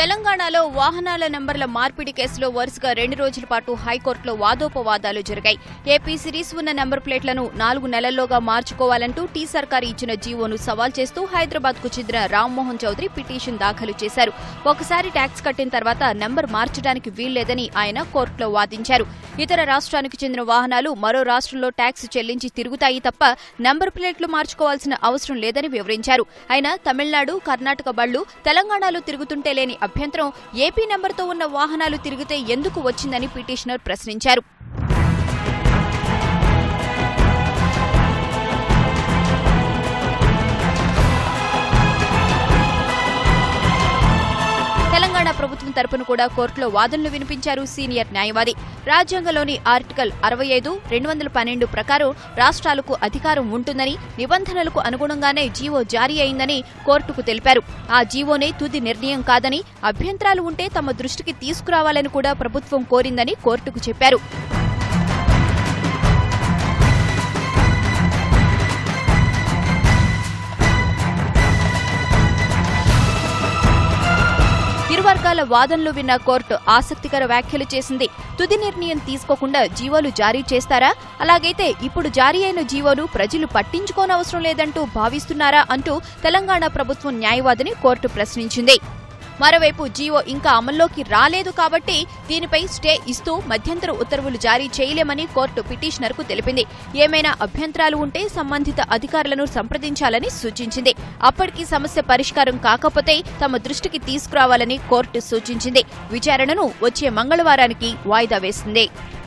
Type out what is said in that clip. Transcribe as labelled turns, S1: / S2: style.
S1: తెలంగాణలో వాహనాల నంబర్ల మార్పిడి కేసులో వరుసగా రెండు రోజుల పాటు హైకోర్టులో వాదోపవాదాలు జరిగాయి ఏపీ సిరీస్ ఉన్న నంబర్ ప్లేట్లను నాలుగు నెలల్లోగా మార్చుకోవాలంటూ టీ సర్కార్ ఇచ్చిన జీవోను సవాల్ చేస్తూ హైదరాబాద్ కు చెందిన రామ్మోహన్ చౌదరి పిటిషన్ దాఖలు చేశారు ఒకసారి ట్యాక్స్ కట్టిన తర్వాత నంబర్ మార్చడానికి వీల్లేదని ఆయన కోర్టులో వాదించారు ఇతర రాష్ట్రానికి చెందిన వాహనాలు మరో రాష్ట్రంలో ట్యాక్స్ చెల్లించి తిరుగుతాయి తప్ప నంబర్ ప్లేట్లు మార్చుకోవాల్సిన అవసరం లేదని వివరించారు అయినా తమిళనాడు కర్ణాటక బళ్లు తెలంగాణలో తిరుగుతుంటే లేని అభ్యంతరం ఏపీ నెంబర్తో ఉన్న వాహనాలు తిరిగితే ఎందుకు వచ్చిందని పిటిషనర్ ప్రశ్నించారు తెలంగాణ ప్రభుత్వం తరపున కూడా కోర్టులో వాదనలు వినిపించారు సీనియర్ న్యాయవాది రాజ్యాంగంలోని ఆర్టికల్ అరవై ఐదు రెండు వందల పన్నెండు ప్రకారం రాష్ట్రాలకు అధికారం ఉంటుందని నిబంధనలకు అనుగుణంగానే జీవో జారీ అయిందని కోర్టుకు తెలిపారు ఆ జీవోనే తుది నిర్ణయం కాదని అభ్యంతరాలు ఉంటే తమ దృష్టికి తీసుకురావాలని కూడా ప్రభుత్వం కోరిందని కోర్టుకు చెప్పారు ఇరు వర్గాల వాదనలు విన్న కోర్టు ఆసక్తికర వ్యాఖ్యలు చేసింది తుది నిర్ణయం తీసుకోకుండా జీవోలు జారీ చేస్తారా అలాగైతే ఇప్పుడు జారీ అయిన జీవోను ప్రజలు పట్టించుకోనవసరం లేదంటూ భావిస్తున్నారా అంటూ తెలంగాణ ప్రభుత్వం న్యాయవాదిని కోర్టు ప్రశ్నించింది మరోవైపు జీవో ఇంకా అమల్లోకి రాలేదు కాబట్టి దీనిపై స్టే ఇస్తూ మధ్యంతర ఉత్తర్వులు జారీ చేయలేమని కోర్టు పిటిషనర్కు తెలిపింది ఏమైనా అభ్యంతరాలు ఉంటే సంబంధిత అధికారులను సంప్రదించాలని సూచించింది అప్పటికి సమస్య పరిష్కారం కాకపోతే తమ దృష్టికి తీసుకురావాలని కోర్టు సూచించింది విచారణను వచ్చే మంగళవారానికి వాయిదా వేసింది